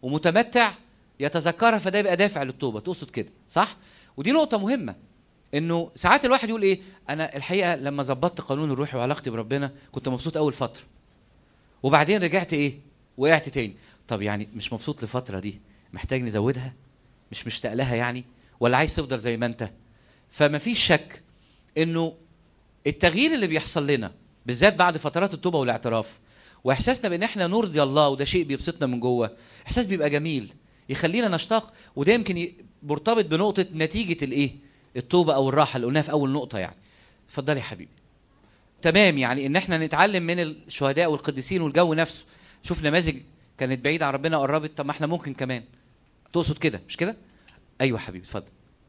ومتمتع يتذكرها فده يبقى دافع للتوبه تقصد كده صح ودي نقطه مهمه انه ساعات الواحد يقول ايه انا الحقيقه لما ظبطت قانون الروحي وعلاقتي بربنا كنت مبسوط اول فتره وبعدين رجعت ايه وقعت تاني طب يعني مش مبسوط لفتره دي محتاج نزودها مش مشتاق لها يعني ولا عايز تفضل زي ما انت فما فيش شك انه التغيير اللي بيحصل لنا بالذات بعد فترات التوبه والاعتراف واحساسنا بان احنا نرضي الله وده شيء بيبسطنا من جوه احساس بيبقى جميل يخلينا نشتاق وده يمكن ي- مرتبط بنقطه نتيجه الايه التوبه او الراحه اللي قلناها في اول نقطه يعني اتفضلي يا حبيبي تمام يعني ان احنا نتعلم من الشهداء والقديسين والجو نفسه شوف نماذج كانت بعيده عن ربنا قربت طب ما احنا ممكن كمان تقصد كده مش كده ايوه حبيبي اتفضل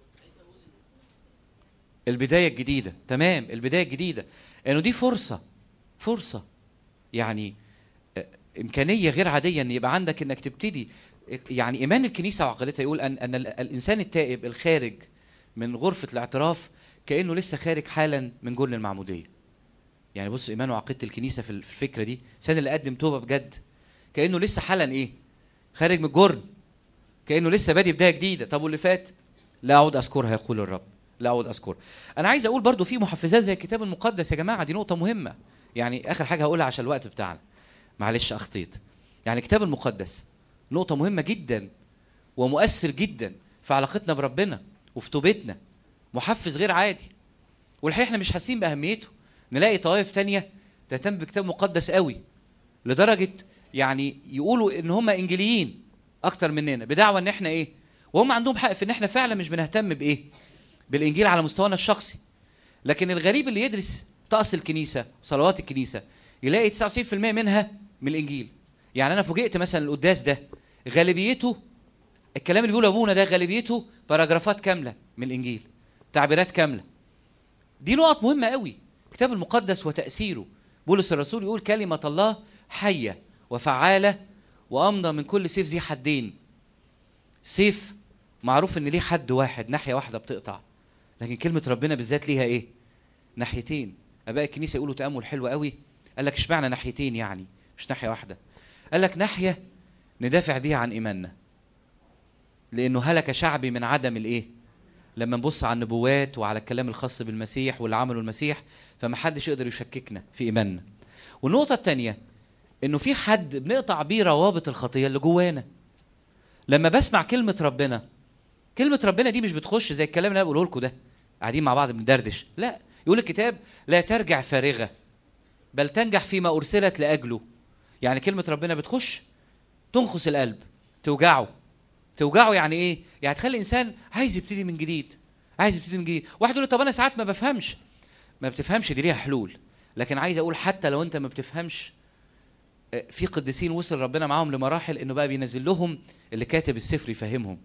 البدايه الجديده تمام البدايه الجديده انه دي فرصه فرصه يعني آه، امكانيه غير عاديه ان يبقى عندك انك تبتدي يعني ايمان الكنيسه وعقيدتها يقول ان ان ال- الانسان التائب الخارج من غرفه الاعتراف كانه لسه خارج حالا من جرن المعموديه يعني بص ايمان وعقيده الكنيسه في في الفكره دي الانسان اللي قدم توبه بجد كانه لسه حالا ايه خارج من الجرن كانه لسه بادي بدايه جديده طب واللي فات لا اعود اذكرها يقول الرب لا اعود اذكرها انا عايز اقول برضو في محفزات زي الكتاب المقدس يا جماعه دي نقطه مهمه يعني اخر حاجه هقولها عشان الوقت بتاعنا معلش اخطيت يعني الكتاب المقدس نقطه مهمه جدا ومؤثر جدا في علاقتنا بربنا وفي توبتنا محفز غير عادي والحقيقه احنا مش حاسين باهميته نلاقي طوائف تانية تهتم بكتاب مقدس قوي لدرجه يعني يقولوا ان هم انجيليين اكتر مننا بدعوى ان احنا ايه وهم عندهم حق في ان احنا فعلا مش بنهتم بايه بالانجيل على مستوانا الشخصي لكن الغريب اللي يدرس طقس الكنيسه وصلوات الكنيسه يلاقي 99% منها من الانجيل يعني انا فوجئت مثلا القداس ده غالبيته الكلام اللي بيقوله ابونا ده غالبيته باراجرافات كامله من الانجيل تعبيرات كامله دي نقط مهمه قوي الكتاب المقدس وتاثيره بولس الرسول يقول كلمه الله حيه وفعاله وامضى من كل سيف ذي حدين سيف معروف ان ليه حد واحد ناحيه واحده بتقطع لكن كلمه ربنا بالذات ليها ايه ناحيتين اباء الكنيسه يقولوا تامل حلو قوي قال لك اشمعنى ناحيتين يعني مش ناحيه واحده قال لك ناحيه ندافع بيها عن ايماننا لانه هلك شعبي من عدم الايه لما نبص على النبوات وعلى الكلام الخاص بالمسيح واللي عمله المسيح فمحدش يقدر يشككنا في ايماننا والنقطه الثانيه انه في حد بنقطع بيه روابط الخطيه اللي جوانا لما بسمع كلمه ربنا كلمه ربنا دي مش بتخش زي الكلام اللي انا بقوله لكم ده قاعدين مع بعض بندردش لا يقول الكتاب لا ترجع فارغه بل تنجح فيما ارسلت لاجله يعني كلمه ربنا بتخش تنخس القلب توجعه توجعه يعني ايه يعني تخلي الانسان عايز يبتدي من جديد عايز يبتدي من جديد واحد يقول لي طب انا ساعات ما بفهمش ما بتفهمش دي ليها حلول لكن عايز اقول حتى لو انت ما بتفهمش آه، في قديسين وصل ربنا معاهم لمراحل انه بقى بينزل لهم اللي كاتب السفر يفهمهم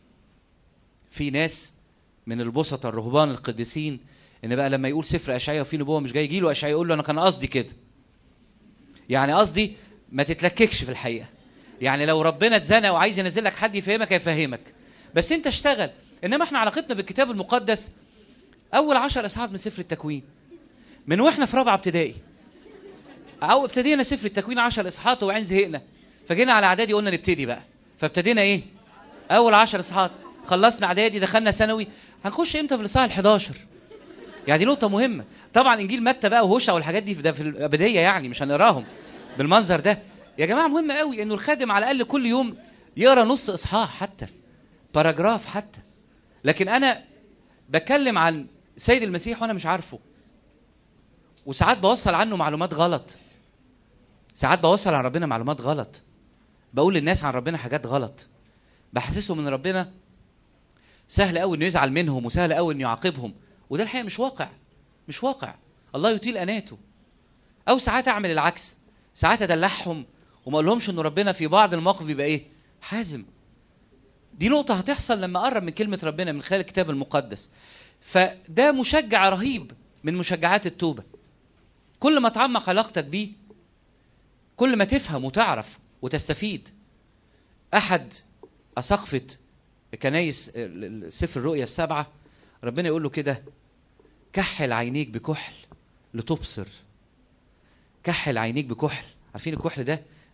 في ناس من البسطة الرهبان القديسين ان بقى لما يقول سفر اشعياء وفي نبوه مش جاي يجي له اشعياء يقول له انا كان قصدي كده يعني قصدي ما تتلككش في الحقيقه يعني لو ربنا اتزنق وعايز ينزل لك حد يفهمك هيفهمك بس انت اشتغل انما احنا علاقتنا بالكتاب المقدس اول عشر اصحاحات من سفر التكوين من واحنا في رابعه ابتدائي او ابتدينا سفر التكوين 10 اصحاحات وبعدين زهقنا فجينا على اعدادي قلنا نبتدي بقى فابتدينا ايه اول 10 اصحاحات خلصنا اعدادي دخلنا ثانوي هنخش امتى في الاصحاح ال11 يعني دي نقطة مهمة طبعا انجيل متى بقى وهوشع والحاجات دي ده في الابدية يعني مش هنقراهم بالمنظر ده يا جماعة مهم قوي انه الخادم على الاقل كل يوم يقرا نص اصحاح حتى باراجراف حتى لكن انا بتكلم عن سيد المسيح وانا مش عارفه وساعات بوصل عنه معلومات غلط ساعات بوصل عن ربنا معلومات غلط بقول للناس عن ربنا حاجات غلط بحسسهم ان ربنا سهل قوي انه يزعل منهم وسهل قوي انه يعاقبهم وده الحقيقه مش واقع مش واقع الله يطيل اناته او ساعات اعمل العكس ساعات ادلعهم وما اقولهمش ان ربنا في بعض المواقف بيبقى ايه حازم دي نقطة هتحصل لما أقرب من كلمة ربنا من خلال الكتاب المقدس فده مشجع رهيب من مشجعات التوبة كل ما تعمق علاقتك بيه كل ما تفهم وتعرف وتستفيد أحد أساقفة كنايس سفر الرؤيا السبعة ربنا يقول له كده كحل عينيك بكحل لتبصر كحل عينيك بكحل عارفين الكحل ده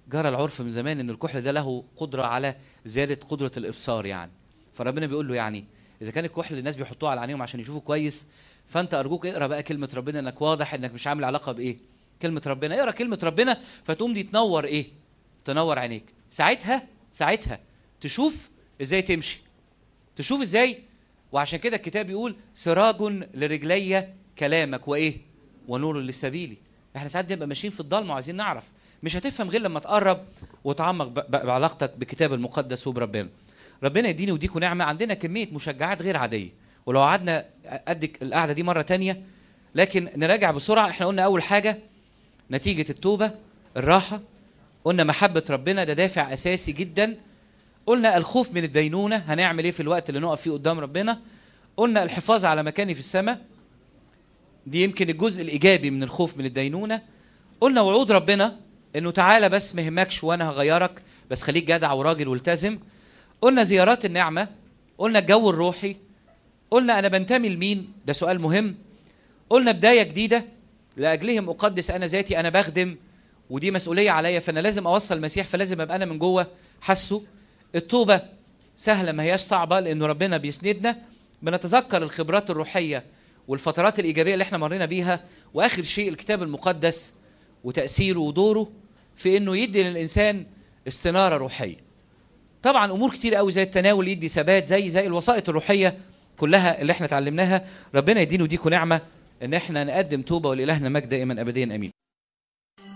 جرى العرف من زمان ان الكحل ده له قدره على زياده قدره الابصار يعني فربنا بيقول له يعني اذا كان الكحل الناس بيحطوه على عينيهم عشان يشوفوا كويس فانت ارجوك اقرا بقى كلمه ربنا انك واضح انك مش عامل علاقه بايه كلمه ربنا اقرا كلمه ربنا فتقوم دي تنور ايه تنور عينيك ساعتها ساعتها تشوف ازاي تمشي تشوف ازاي وعشان كده الكتاب يقول سراج لرجلي كلامك وايه ونور لسبيلي احنا ساعات بنبقى ماشيين في الضلمه وعايزين نعرف مش هتفهم غير لما تقرب وتعمق ب- ب- بعلاقتك بالكتاب المقدس وبربنا ربنا يديني وديكوا نعمه عندنا كميه مشجعات غير عاديه ولو قعدنا قد القعده دي مره تانية لكن نراجع بسرعه احنا قلنا اول حاجه نتيجه التوبه الراحه قلنا محبه ربنا ده دافع اساسي جدا قلنا الخوف من الدينونه هنعمل ايه في الوقت اللي نقف فيه قدام ربنا قلنا الحفاظ على مكاني في السماء دي يمكن الجزء الايجابي من الخوف من الدينونه قلنا وعود ربنا انه تعالى بس ما يهمكش وانا هغيرك بس خليك جدع وراجل والتزم قلنا زيارات النعمه قلنا الجو الروحي قلنا انا بنتمي لمين ده سؤال مهم قلنا بدايه جديده لاجلهم اقدس انا ذاتي انا بخدم ودي مسؤوليه عليا فانا لازم اوصل المسيح فلازم ابقى انا من جوه حاسه التوبه سهله ما هياش صعبه لانه ربنا بيسندنا بنتذكر الخبرات الروحيه والفترات الايجابيه اللي احنا مرينا بيها واخر شيء الكتاب المقدس وتاثيره ودوره في انه يدي للانسان استناره روحيه طبعا امور كتير قوي زي التناول يدي ثبات زي زي الوسائط الروحيه كلها اللي احنا اتعلمناها ربنا يدينا وديكوا نعمه ان احنا نقدم توبه ولالهنا مجد دائما ابديا امين